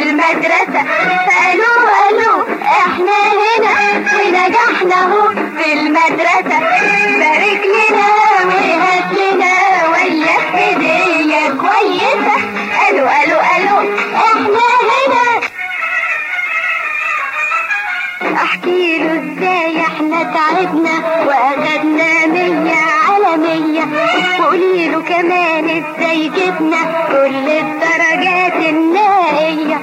المدرسة قالوا قالوا احنا هنا ونجحنا اهو في المدرسة بارك لنا وهات لنا وياك هدية كويسة قالوا قالوا قالوا احنا هنا احكي له ازاي احنا تعبنا واخدنا مية على مية وقولي له كمان ازاي جبنا كل الدرجات النهائية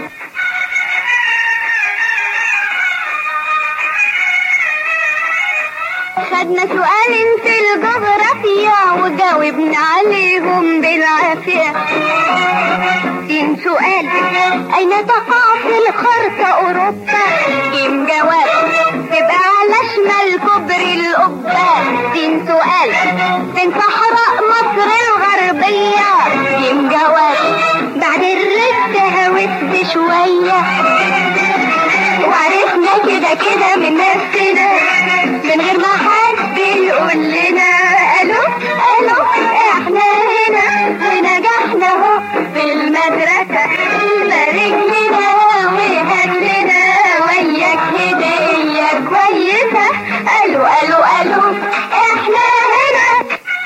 خدنا سؤالين في الجغرافيا وجاوبنا عليهم بالعافية جيم سؤال أين تقع في الخرطة أوروبا جيم جواب تبقى على شمال كوبري القبة جيم سؤال فين صحراء مصر الغربية جيم جواب بعد الرد هوت شوية وعرفنا كده كده من نفسنا من غير ما حد يقول لنا الو الو احنا هنا ونجحنا اهو في المدرسة بارك لنا وهات لنا وياك هدية كويسة الو الو الو احنا هنا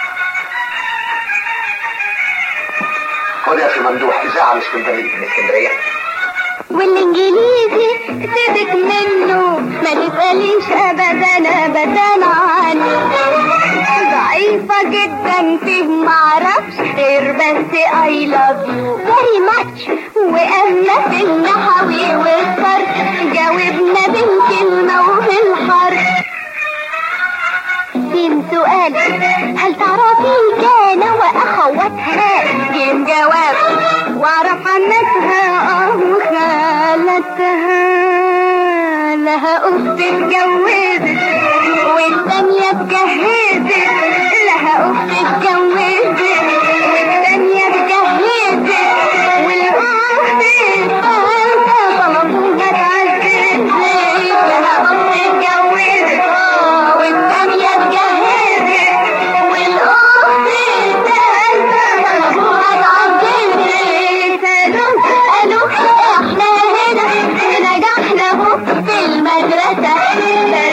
خد يا اخي ممدوح اذاعه من اسكندريه من اسكندريه والانجليزي سيبك منه ما تسأليش ابدا ابدا عنه ضعيفة جدا فيه معرفش غير بس I love you very much واما في النحوي والصرف جاوبنا بالكلمة وبالحرف جيم سؤال هل تعرفي كان واخواتها جيم جواب واعرف عنتها اه وخالتها لها اخت اتجوزت والتانية اتجهزت لها اخت اتجوزت والتانية اتجهزت والاخت الثالثة طلبوها اتعززت لها اخت اتجوزت اه والتانية اتجهزت والاخت الثالثة طلبوها اتعززت الو الو احنا هنا نجحنا اهو في المدرسة